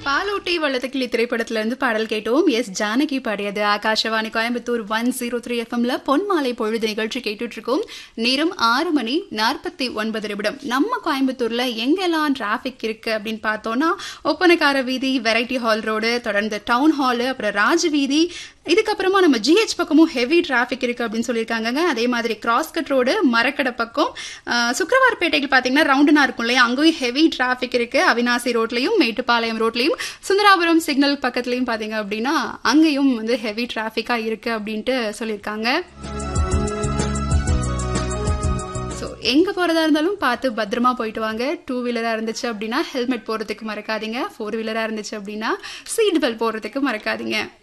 பாலூட்டி வள்ளத்துக்கிளி திரைப்படத்துல இருந்து பாடல் கேட்டோம் எஸ் ஜானகி பாடியது Akashvani Coimbatore one zero three எஃப்எம்ல பொன்மாலை பொழுது நிகழ்ச்சி கேட்டுட்டு இருக்கோம் நேரம் ஆறு மணி நாற்பத்தி ஒன்பது நிமிடம் நம்ம கோயம்புத்தூர்ல எங்கெல்லாம் டிராஃபிக் இருக்கு அப்படின்னு பார்த்தோம்னா ஒப்பனக்கார வீதி வெரைட்டி ஹால் ரோடு தொடர்ந்து டவுன் ஹாலு அப்புறம் ராஜ் வீதி இதுக்கப்புறமா நம்ம ஜிஹெச் பக்கமும் ஹெவி டிராஃபிக் இருக்கு அப்படின்னு சொல்லியிருக்காங்க அதே மாதிரி கிராஸ்கட் ரோடு மரக்கடை பக்கம் அஹ், சுக்கிரவார்பேட்டையில் பார்த்தீங்கன்னா ரவுண்டுனா இருக்கும் இல்லையா அங்கேயும் ஹெவி டிராஃபிக் இருக்கு அவினாசி ரோட்லையும் மேட்டுப்பாளையம் ரோட்லையும் சுந்தராபுரம் சிக்னல் பக்கத்துலையும் பார்த்தீங்க அப்படின்னா அங்கேயும் வந்து ஹெவி டிராஃபிக்காக இருக்கு அப்படின்ட்டு சொல்லியிருக்காங்க ஸோ எங்கே போகிறதா இருந்தாலும் பார்த்து பத்திரமா போயிட்டு வாங்க டூ வீலராக இருந்துச்சு அப்படின்னா ஹெல்மெட் போடுறதுக்கு மறக்காதீங்க ஃபோர் வீலராக இருந்துச்சு அப்படின்னா சீட் பெல்ட் போடுறதுக்கு மறக்காதீங்க